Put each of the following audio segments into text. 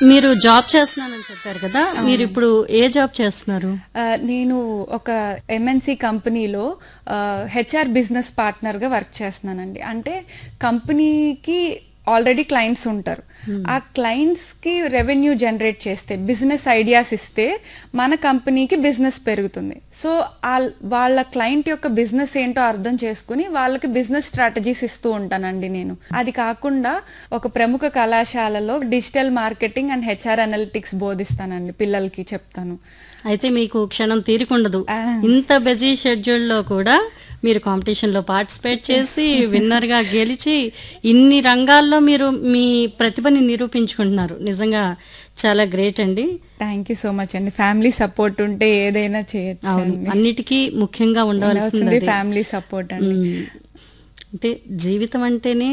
మీరు జాబ్ చేస్తున్నానని చెప్పారు కదా మీరు ఇప్పుడు ఏ జాబ్ చేస్తున్నారు ఆ, నేను ఒక ఎంఎన్సి కంపెనీలో హెచ్ఆర్ బిజినెస్ పార్ట్నర్గా వర్క్ చేస్తున్నానండి అంటే కంపెనీకి ఆల్రెడీ క్లయింట్స్ ఉంటారు ఆ క్లయింట్స్కి రెవెన్యూ జనరేట్ చేస్తే బిజినెస్ ఐడియాస్ ఇస్తే మన కంపెనీకి బిజినెస్ పెరుగుతుంది సో ఆల్- వాళ్ళ క్లయింట్ యొక్క బిజినెస్ ఏంటో అర్థం చేసుకుని వాళ్ళకి బిజినెస్ స్ట్రాటజీస్ ఇస్తూ ఉంటానండి నేను అది కాకుండా ఒక ప్రముఖ కళాశాలలో digital marketing and HR analytics బోధిస్తానండి పిల్లలకి చెప్తాను అయితే మీకు క్షణం తీరికుండదు ఆ. ఇంత బిజీ షెడ్యూల్ లో కూడా మీరు కాంపిటీషన్ లో పార్టిసిపేట్ చేసి విన్నర్ గా గెలిచి ఇన్ని రంగాల్లో మీరు మీ ప్రతిభని నిరూపించుకుంటున్నారు నిజంగా చాలా గ్రేట్ అండి థ్యాంక్ యూ సో మచ్ అండి ఫ్యామిలీ సపోర్ట్ ఉంటే ఏదైనా చేయొచ్చు అవును అన్నిటికీ ముఖ్యంగా ఉండవలసింది ఉండాల్సింది అదే. ఫ్యామిలీ సపోర్ట్ అండి మ్మ్. అంటే జీవితం అంటేనే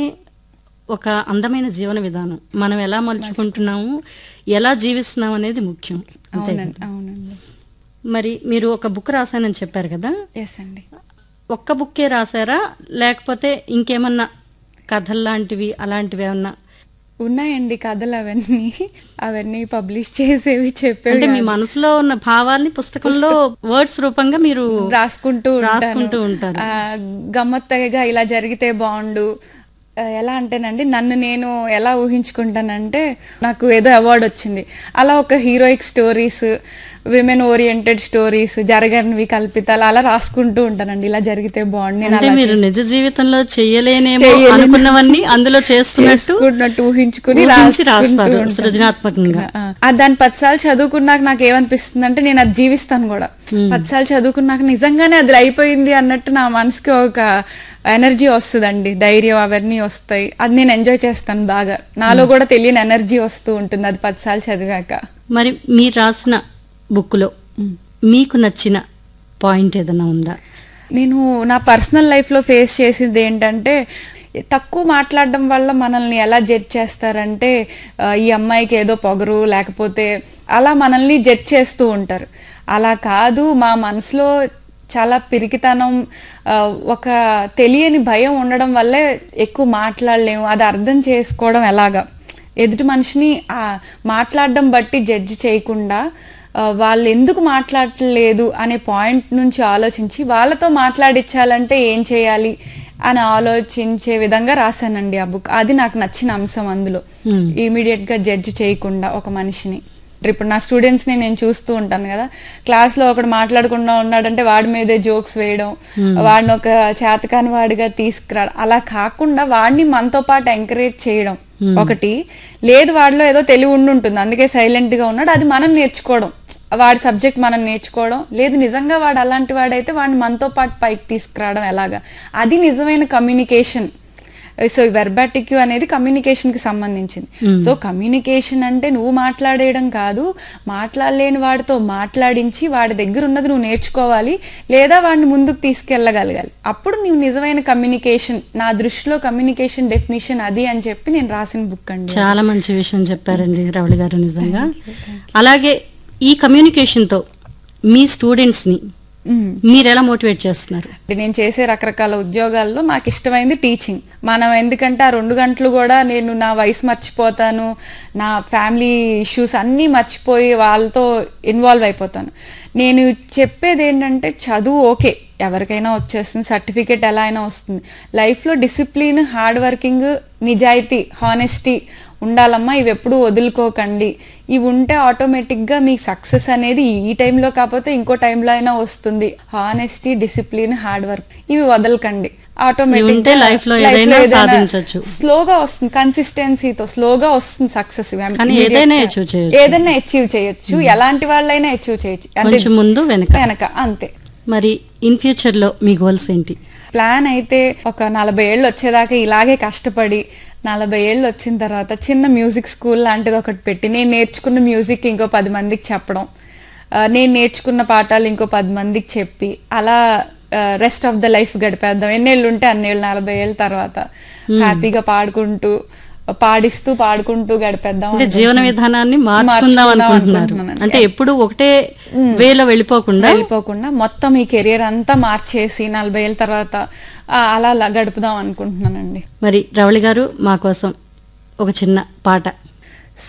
ఒక అందమైన జీవన విధానం మనం ఎలా మలుచుకుంటున్నాము ఎలా జీవిస్తున్నాం అనేది ముఖ్యం అంతే అవునండి కదా? అవునండి మరి మీరు ఒక బుక్ రాశానని చెప్పారు కదా ఎస్ అండి ఒక్క బుక్కే రాశారా లేకపోతే ఇంకేమన్నా కథలు లాంటివి అలాంటివి ఏమన్నా ఉన్నాయండి కథలు అవన్నీ అవన్నీ పబ్లిష్ చేసేవి చెప్పేవి అంటే మీ కాదు. మనసులో ఉన్న భావాల్ని పుస్తకంలో వర్డ్స్ రూపంగా మీరు రాసుకుంటూ ఉంటాను. రాసుకుంటూ ఉంటారు ఆ, గమ్మత్తగా ఇలా జరిగితే బాగుండు ఆ, ఎలా అంటేనండి నన్ను నేను ఎలా ఊహించుకుంటానంటే నాకు ఏదో అవార్డు వచ్చింది అలా ఒక heroic stories women oriented stories జరగనివి కల్పితాలు అలా రాసుకుంటూ ఉంటానండి ఇలా జరిగితే బాగుండు నేను అంటే అలా మీరు నిజ జీవితంలో చెయ్యలేనేమో చెయ్యలేను. అనుకున్నవన్నీ అందులో చేస్తున్నట్టు చేసుకున్నట్టు ఊహించుకుని ఊహించి రాసుకుంటూ రాస్తారు ఉంటాను. సృజనాత్మకంగా ఆ, ఆ, దాన్ని పదిసార్లు చదువుకున్నాక నాకు ఏమనిపిస్తుంది అంటే నేను అది జీవిస్తాను కూడా పదిసార్లు చదువుకున్నాక నిజంగానే అది అయిపోయింది అన్నట్టు నా మనసుకి ఒక ఎనర్జీ వస్తుందండి ధైర్యం అవన్నీ వస్తాయి అది నేను ఎంజాయ్ చేస్తాను బాగా నాలో కూడా తెలియని ఎనర్జీ వస్తూ ఉంటుంది అది పదిసార్లు చదివాక మరి మీరు రాసిన బుక్లో మీకు నచ్చిన పాయింట్ ఏదైనా ఉందా నేను నా పర్సనల్ లైఫ్లో ఫేస్ చేసింది ఏంటంటే తక్కువ మాట్లాడడం వల్ల మనల్ని ఎలా జడ్జ్ చేస్తారంటే ఆ, ఈ అమ్మాయికి ఏదో పొగరు లేకపోతే అలా మనల్ని జడ్జ్ చేస్తూ ఉంటారు అలా కాదు మా మనసులో చాలా పిరికితనం ఆ, ఒక తెలియని భయం ఉండడం వల్లే ఎక్కువ మాట్లాడలేము అది అర్థం చేసుకోవడం ఎలాగా ఎదుటి మనిషిని ఆ మాట్లాడడం బట్టి జడ్జి చేయకుండా ఆ, వాళ్ళు ఎందుకు మాట్లాడలేదు అనే పాయింట్ నుంచి ఆలోచించి వాళ్ళతో మాట్లాడించాలంటే ఏం చేయాలి అని ఆలోచించే విధంగా రాశానండి ఆ బుక్ అది నాకు నచ్చిన అంశం అందులో Hmm. ఇమీడియట్ గా జడ్జి చేయకుండా ఒక మనిషిని ఇప్పుడు నా స్టూడెంట్స్ ని నేను చూస్తూ ఉంటాను కదా క్లాస్ లో ఒకడు మాట్లాడకుండా ఉన్నాడంటే వాడి మీదే జోక్స్ వేయడం వాడిని ఒక చేతకాని వాడిగా తీసుకురావడం అలా కాకుండా వాడిని మనతో పాటు ఎంకరేజ్ చేయడం ఒకటి లేదు వాడిలో ఏదో తెలివి ఉండి ఉంటుంది అందుకే సైలెంట్ గా ఉన్నాడు అది మనం నేర్చుకోవడం వాడి సబ్జెక్ట్ మనం నేర్చుకోవడం లేదు నిజంగా వాడు అలాంటి వాడైతే వాడిని మనతో పాటు పైకి తీసుకురావడం ఎలాగా అది నిజమైన కమ్యూనికేషన్ సో వెర్బాటిక్యూ అనేది కమ్యూనికేషన్ కి సంబంధించింది సో కమ్యూనికేషన్ అంటే నువ్వు మాట్లాడేయడం కాదు మాట్లాడలేని వాడితో మాట్లాడించి వాడి దగ్గర ఉన్నది నువ్వు నేర్చుకోవాలి లేదా వాడిని ముందుకు తీసుకెళ్ళగలగాలి అప్పుడు నువ్వు నిజమైన కమ్యూనికేషన్ నా దృష్టిలో కమ్యూనికేషన్ డెఫినేషన్ అది అని చెప్పి నేను రాసిన బుక్ అండి చాలా మంచి విషయం చెప్పారండి రవళి గారు నిజంగా అలాగే ఈ కమ్యూనికేషన్ తో మీ స్టూడెంట్స్ ని మ్మ్. మీరు ఎలా మోటివేట్ చేస్తున్నారు నేను చేసే రకరకాల ఉద్యోగాల్లో నాకు ఇష్టమైంది టీచింగ్ మనం ఎందుకంటే ఆ రెండు గంటలు కూడా నేను నా వయసు మర్చిపోతాను నా ఫ్యామిలీ ఇష్యూస్ అన్నీ మర్చిపోయి వాళ్ళతో ఇన్వాల్వ్ అయిపోతాను నేను చెప్పేది ఏంటంటే చదువు ఓకే ఎవరికైనా వచ్చేస్తుంది సర్టిఫికేట్ ఎలా అయినా వస్తుంది లైఫ్లో డిసిప్లిన్ హార్డ్ వర్కింగ్ నిజాయితీ హానెస్టీ ఉండాలమ్మా ఇవి ఎప్పుడూ వదులుకోకండి ఇవి ఉంటే ఆటోమేటిక్గా మీ సక్సెస్ అనేది ఈ టైంలో కాకపోతే ఇంకో టైంలో అయినా వస్తుంది హానెస్టీ డిసిప్లిన్ హార్డ్ వర్క్ ఇవి వదలకండి ఇవి ఉంటే life లో ఏదైనా సాధించొచ్చు. స్లోగా వస్తుంది కన్సిస్టెన్సీతో స్లోగా వస్తుంది సక్సెస్ కానీ ఏదైనా achieve చేయొచ్చు. ఏదైనా అచీవ్ చేయొచ్చు ఎలాంటి వాళ్ళైనా అచీవ్ చేయొచ్చు అంటే కొంచెం ముందు వెనక వెనక అంతే మరి ఇన్ ఫ్యూచర్ లో మీ గోల్స్ ఏంటి ప్లాన్ అయితే ఒక నలభై ఏళ్ళు వచ్చేదాకా ఇలాగే కష్టపడి నలభై ఏళ్ళు వచ్చిన తర్వాత చిన్న మ్యూజిక్ స్కూల్ లాంటిది ఒకటి పెట్టి నేను నేర్చుకున్న మ్యూజిక్ ఇంకో పది మందికి చెప్పడం ఆ, నేను నేర్చుకున్న పాఠాలు ఇంకో పది మందికి చెప్పి అలా రెస్ట్ ఆఫ్ ద లైఫ్ గడిపేద్దాం ఎన్నేళ్ళు ఉంటే అన్నేళ్ళు నలభై ఏళ్ళ తర్వాత హ్యాపీగా పాడుకుంటూ పాడిస్తూ పాడుకుంటూ గడిపేద్దాం అంటే జీవన అనుకుంటున్నాను. విధానాన్ని మార్చుకుందాం మార్చుకుందాం అనుకుంటున్నారు అనుకుంటున్నాను. అంటే ఎప్పుడు ఒకటే వేలో వెళ్ళిపోకుండా వెళ్ళిపోకుండా మొత్తం ఈ కెరియర్ అంతా మార్చేసి నలభై ఏళ్ళ తర్వాత ఆ, అలా అలా గడుపుదాం అనుకుంటున్నానండి మరి రవళి గారు మా కోసం ఒక చిన్న పాట